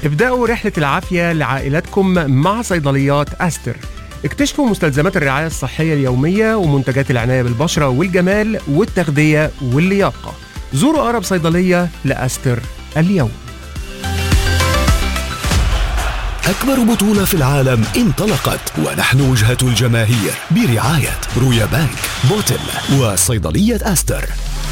ابدأوا رحلة العافية لعائلاتكم مع صيدليات أستر اكتشفوا مستلزمات الرعاية الصحية اليومية ومنتجات العناية بالبشرة والجمال والتغذية واللياقة زوروا أقرب صيدلية لأستر اليوم أكبر بطولة في العالم انطلقت ونحن وجهة الجماهير برعاية رويا بانك بوتل وصيدلية أستر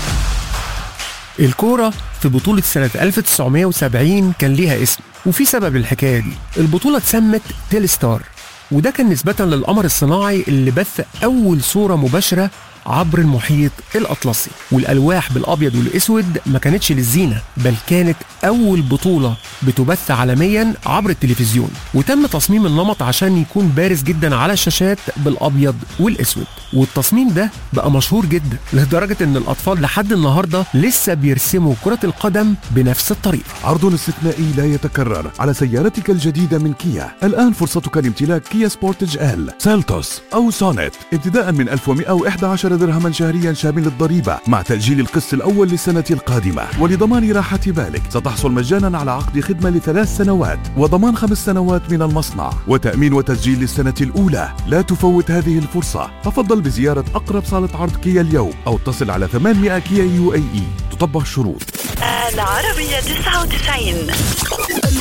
الكورة في بطولة سنة 1970 كان ليها اسم وفي سبب الحكاية دي البطولة اتسمت تيل ستار وده كان نسبة للقمر الصناعي اللي بث أول صورة مباشرة عبر المحيط الأطلسي والألواح بالأبيض والأسود ما كانتش للزينة بل كانت أول بطولة بتبث عالميا عبر التلفزيون وتم تصميم النمط عشان يكون بارز جدا على الشاشات بالأبيض والأسود والتصميم ده بقى مشهور جدا لدرجة إن الأطفال لحد النهاردة لسه بيرسموا كرة القدم بنفس الطريقة عرض استثنائي لا يتكرر على سيارتك الجديدة من كيا الآن فرصتك لامتلاك كيا سبورتج ال سيلتوس أو سونيت ابتداء من 1111 درهما شهريا شامل الضريبة مع تأجيل القسط الأول للسنة القادمة ولضمان راحة بالك ستحصل مجانا على عقد خدمة لثلاث سنوات وضمان خمس سنوات من المصنع وتأمين وتسجيل للسنة الأولى لا تفوت هذه الفرصة تفضل بزيارة أقرب صالة عرض كيا اليوم أو اتصل على 800 كيا يو اي اي تطبق الشروط العربية 99